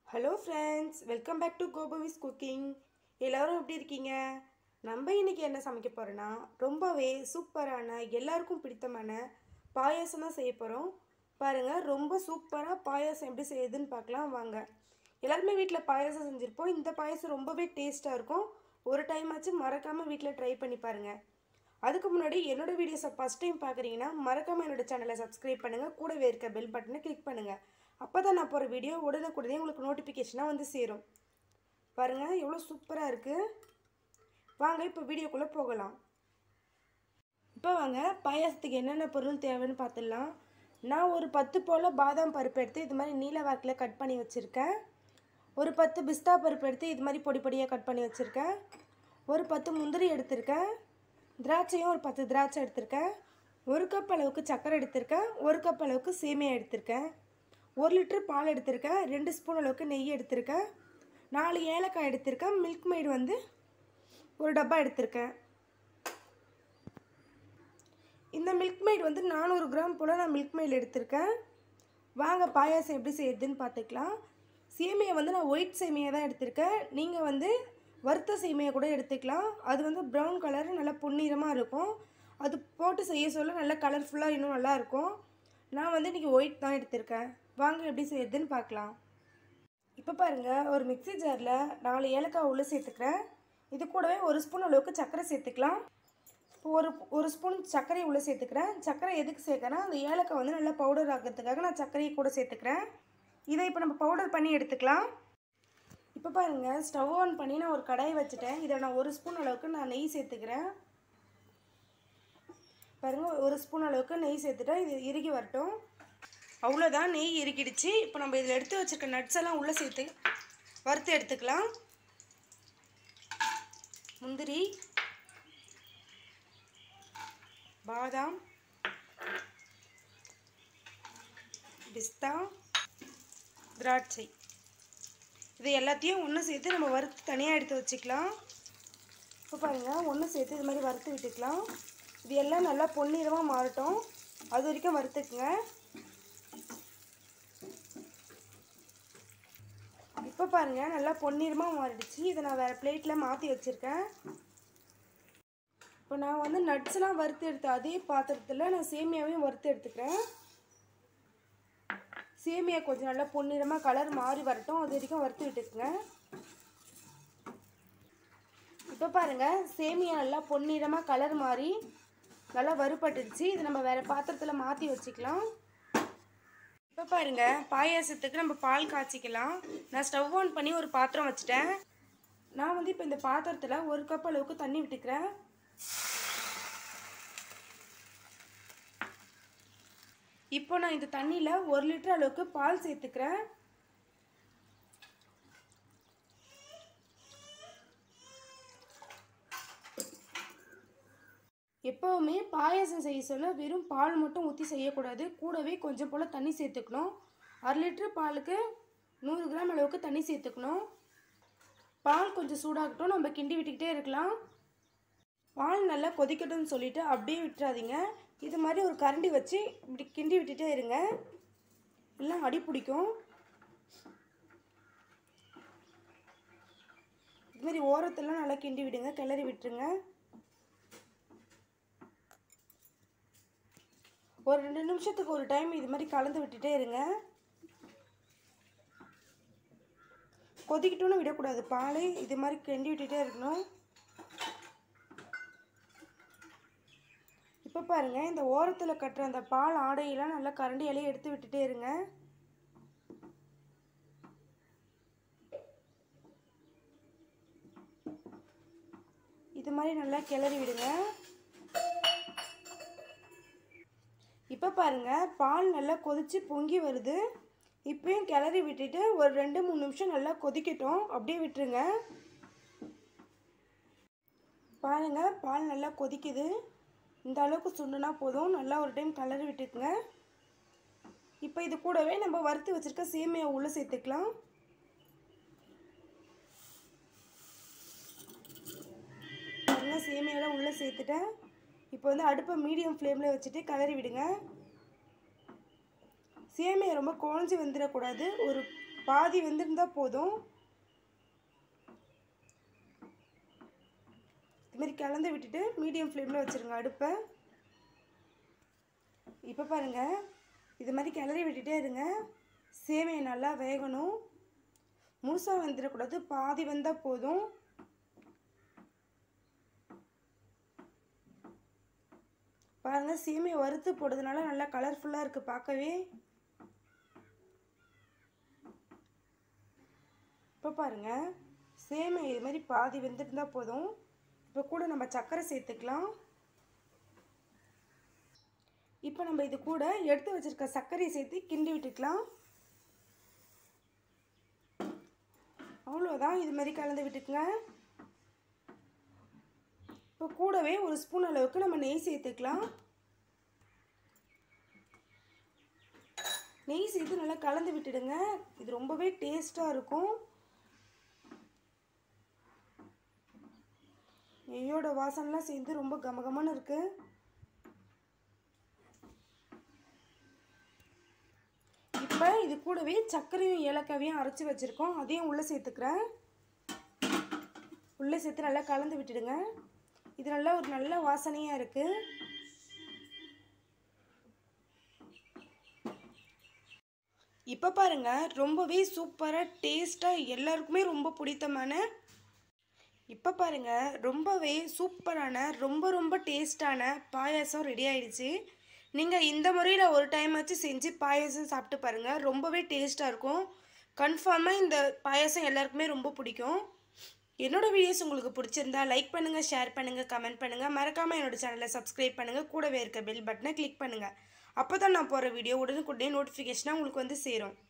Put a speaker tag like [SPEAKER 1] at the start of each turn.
[SPEAKER 1] hello friends welcome back to கோபவிஸ் cooking எல்லோரும் எப்படி இருக்கீங்க நம்ம இன்னைக்கு என்ன சமைக்க போகிறோன்னா ரொம்பவே சூப்பரான எல்லாருக்கும் பிடித்தமான பாயாசம் தான் செய்ய போகிறோம் பாருங்கள் ரொம்ப சூப்பராக பாயாசம் எப்படி செய்யுதுன்னு பார்க்கலாம் வாங்க எல்லாருமே வீட்டில் பாயாசம் செஞ்சுருப்போம் இந்த பாயாசம் ரொம்பவே டேஸ்ட்டாக இருக்கும் ஒரு டைம் ஆச்சு மறக்காமல் வீட்டில் ட்ரை பண்ணி பாருங்கள் அதுக்கு முன்னாடி என்னோட வீடியோஸை ஃபஸ்ட் டைம் பார்க்குறீங்கன்னா மறக்காமல் என்னோட சேனலை சப்ஸ்கிரைப் பண்ணுங்கள் கூடவே இருக்க பெல் பட்டனை கிளிக் பண்ணுங்கள் அப்போ தான் நான் போகிற வீடியோ உடனுக்குடனே உங்களுக்கு நோட்டிஃபிகேஷனாக வந்து சேரும் பாருங்கள் எவ்வளோ சூப்பராக இருக்குது வாங்க இப்போ வீடியோக்குள்ளே போகலாம் இப்போ வாங்க பாயாசத்துக்கு என்னென்ன பொருள் தேவைன்னு பார்த்துடலாம் நான் ஒரு பத்து போல் பாதாம் பருப்பு எடுத்து இது மாதிரி நீல வாக்கில் கட் பண்ணி வச்சுருக்கேன் ஒரு பத்து பிஸ்தா பருப்பு எடுத்து இது மாதிரி பொடி பொடியாக கட் பண்ணி வச்சுருக்கேன் ஒரு பத்து முந்திரி எடுத்திருக்கேன் திராட்சையும் ஒரு பத்து திராட்சை எடுத்திருக்கேன் ஒரு கப் அளவுக்கு சர்க்கரை எடுத்திருக்கேன் ஒரு கப் அளவுக்கு சேமியா எடுத்திருக்கேன் ஒரு லிட்டர் பால் எடுத்திருக்கேன் ரெண்டு ஸ்பூன் அளவுக்கு நெய் எடுத்திருக்கேன் நாலு ஏலக்காய் எடுத்திருக்கேன் மில்க் மெய்டு வந்து ஒரு டப்பா எடுத்திருக்கேன் இந்த மில்க் மெய்டு வந்து நானூறு கிராம் போல் நான் மில்க் மெய்டு எடுத்திருக்கேன் வாங்க பாயாசம் எப்படி செய்யுதுன்னு பார்த்துக்கலாம் சேமியா வந்து நான் ஒயிட் சேமியா தான் எடுத்திருக்கேன் நீங்கள் வந்து வறுத்த சேமியா கூட எடுத்துக்கலாம் அது வந்து ப்ரௌன் கலர் நல்லா பொன்னிறமாக இருக்கும் அது போட்டு செய்ய சொல்ல நல்லா கலர்ஃபுல்லாக இன்னும் நல்லாயிருக்கும் நான் வந்து இன்றைக்கி ஒயிட் தான் எடுத்திருக்கேன் வாங்க எப்படி செய்யுதுன்னு பார்க்கலாம் இப்போ பாருங்கள் ஒரு மிக்ஸி ஜாரில் நாலு ஏலக்காய் உள்ளே சேர்த்துக்கிறேன் இது கூடவே ஒரு ஸ்பூன் அளவுக்கு சர்க்கரை சேர்த்துக்கலாம் இப்போ ஒரு ஒரு ஸ்பூன் சர்க்கரையை உள்ளே சேர்த்துக்கிறேன் சர்க்கரை எதுக்கு சேர்க்கறேன்னா அந்த ஏலக்காய் வந்து நல்லா பவுடர் ஆக்கிறதுக்காக நான் சர்க்கரையை கூட சேர்த்துக்கிறேன் இதை இப்போ நம்ம பவுடர் பண்ணி எடுத்துக்கலாம் இப்போ பாருங்கள் ஸ்டவ் ஆன் பண்ணி நான் ஒரு கடாயை வச்சுட்டேன் இதை நான் ஒரு ஸ்பூன் அளவுக்கு நான் நெய் சேர்த்துக்கிறேன் பாருங்கள் ஒரு ஸ்பூன் அளவுக்கு நெய் சேர்த்துட்டேன் இது இறுகி வரட்டும் அவ்வளோதான் நெய் இறுக்கிடுச்சு இப்போ நம்ம இதில் எடுத்து வச்சுருக்க நட்ஸ் எல்லாம் உள்ளே சேர்த்து வறுத்து எடுத்துக்கலாம் முந்திரி பாதாம் பிஸ்தா திராட்சை இது எல்லாத்தையும் ஒன்று சேர்த்து நம்ம வறுத்து தனியாக எடுத்து வச்சுக்கலாம் இப்போ பாருங்கள் ஒன்று சேர்த்து இது மாதிரி வறுத்து விட்டுக்கலாம் இது எல்லாம் நல்லா பொன்னிறமாக மாறட்டும் அது வரைக்கும் வறுத்துக்குங்க இப்போ பாருங்கள் நல்லா பொன்னிறமாக மாறிடுச்சு இதை நான் வேறு பிளேட்டில் மாற்றி வச்சுருக்கேன் இப்போ நான் வந்து நட்ஸ்லாம் வறுத்து எடுத்த அதே பாத்திரத்தில் நான் சேமியாவையும் வறுத்து எடுத்துக்கிறேன் சேமியா கொஞ்சம் நல்லா பொன்னிறமாக கலர் மாறி வரட்டும் அது வரைக்கும் வறுத்து விட்டுக்குங்க இப்போ பாருங்கள் சேமியா நல்லா பொன்னிறமாக கலர் மாறி நல்லா வறுபட்டுடுச்சு இது நம்ம வேறு பாத்திரத்தில் மாற்றி வச்சுக்கலாம் இப்போ பாருங்கள் பாயாசத்துக்கு நம்ம பால் காய்ச்சிக்கலாம் நான் ஸ்டவ் ஆன் பண்ணி ஒரு பாத்திரம் வச்சுட்டேன் நான் வந்து இப்போ இந்த பாத்திரத்தில் ஒரு கப் அளவுக்கு தண்ணி விட்டுக்கிறேன் இப்போ நான் இந்த தண்ணியில் ஒரு லிட்டர் அளவுக்கு பால் சேர்த்துக்கிறேன் எப்போவுமே பாயாசம் செய்ய சொல்ல வெறும் பால் மட்டும் ஊற்றி செய்யக்கூடாது கூடவே கொஞ்சம் போல் தண்ணி சேர்த்துக்கணும் அரை லிட்ரு பாலுக்கு நூறு கிராம் அளவுக்கு தண்ணி சேர்த்துக்கணும் பால் கொஞ்சம் சூடாகட்டும் நம்ம கிண்டி விட்டுக்கிட்டே இருக்கலாம் பால் நல்லா கொதிக்கட்டும்னு சொல்லிட்டு அப்படியே விட்டுறாதீங்க இது மாதிரி ஒரு கரண்டி வச்சு இப்படி கிண்டி விட்டுட்டே இருங்க இல்லை அடி பிடிக்கும் இது மாதிரி ஓரத்தெல்லாம் நல்லா கிண்டி விடுங்க கிளறி விட்டுருங்க ஒரு ரெண்டு நிமிஷத்துக்கு ஒரு டைம் இது மாதிரி கலந்து விட்டுட்டே இருங்க கொதிக்கிட்டோன்னு விடக்கூடாது பாலை இது மாதிரி கிண்டி விட்டுட்டே இருக்கணும் இப்போ பாருங்கள் இந்த ஓரத்தில் கட்டுற அந்த பால் ஆடையெல்லாம் நல்லா கரண்டியாலே எடுத்து விட்டுட்டே இருங்க இது மாதிரி நல்லா கிளறி விடுங்க இப்போ பாருங்கள் பால் நல்லா கொதித்து பொங்கி வருது இப்பயும் கிளறி விட்டுட்டு ஒரு ரெண்டு மூணு நிமிஷம் நல்லா கொதிக்கட்டும் அப்படியே விட்டுருங்க பாருங்கள் பால் நல்லா கொதிக்குது இந்த அளவுக்கு சுண்டுனா போதும் நல்லா ஒரு டைம் கலரி விட்டுக்குங்க இப்போ இது கூடவே நம்ம வறுத்து வச்சுருக்க சேமியா உள்ளே சேர்த்துக்கலாம் பாருங்கள் சேமியாலாம் உள்ளே சேர்த்துட்டேன் இப்போ வந்து அடுப்பை மீடியம் ஃப்ளேமில் வச்சுட்டு கலரி விடுங்க சேமியா ரொம்ப குழஞ்சி வந்துடக்கூடாது ஒரு பாதி வெந்திருந்தால் போதும் இதுமாரி கலந்து விட்டுட்டு மீடியம் ஃப்ளேமில் வச்சுருங்க அடுப்பை இப்போ பாருங்கள் இது மாதிரி கிளறி விட்டுட்டே இருங்க சேமியை நல்லா வேகணும் முழுசாக வந்துடக்கூடாது பாதி வந்தால் போதும் பாருங்கள் சேமியை வறுத்து போடுறதுனால நல்லா கலர்ஃபுல்லாக இருக்குது பார்க்கவே இப்போ பாருங்கள் சேமியா இது மாதிரி பாதி வெந்துருந்தால் போதும் இப்போ கூட நம்ம சர்க்கரை சேர்த்துக்கலாம் இப்போ நம்ம இது கூட எடுத்து வச்சிருக்க சர்க்கரையை சேர்த்து கிண்டி விட்டுக்கலாம் அவ்வளோதான் இது மாதிரி கலந்து விட்டுக்குங்க இப்போ கூடவே ஒரு ஸ்பூன் அளவுக்கு நம்ம நெய் சேர்த்துக்கலாம் நெய் சேர்த்து நல்லா கலந்து விட்டுடுங்க இது ரொம்பவே டேஸ்ட்டாக இருக்கும் நெய்யோட வாசனைலாம் சேர்ந்து ரொம்ப கமகமான இருக்குது இப்போ இது கூடவே சர்க்கரையும் ஏலக்காவையும் அரைச்சி வச்சுருக்கோம் அதையும் உள்ளே சேர்த்துக்கிறேன் உள்ளே சேர்த்து நல்லா கலந்து விட்டுடுங்க இது நல்லா ஒரு நல்ல வாசனையாக இருக்குது இப்போ பாருங்கள் ரொம்பவே சூப்பராக டேஸ்ட்டாக எல்லாருக்குமே ரொம்ப பிடித்தமான இப்போ பாருங்கள் ரொம்பவே சூப்பரான ரொம்ப ரொம்ப டேஸ்டான பாயாசம் ரெடி ஆயிடுச்சு நீங்கள் இந்த முறையில் ஒரு டைம் வச்சு செஞ்சு பாயாசம் சாப்பிட்டு பாருங்கள் ரொம்பவே டேஸ்ட்டாக இருக்கும் கன்ஃபார்மாக இந்த பாயாசம் எல்லாருக்குமே ரொம்ப பிடிக்கும் என்னோடய வீடியோஸ் உங்களுக்கு பிடிச்சிருந்தா லைக் பண்ணுங்கள் ஷேர் பண்ணுங்கள் கமெண்ட் பண்ணுங்கள் மறக்காமல் என்னோடய சேனலை சப்ஸ்கிரைப் பண்ணுங்கள் கூடவே இருக்க பெல் பட்டனை கிளிக் பண்ணுங்கள் அப்போ தான் நான் போகிற வீடியோ உடனுக்குடனே நோட்டிஃபிகேஷனாக உங்களுக்கு வந்து சேரும்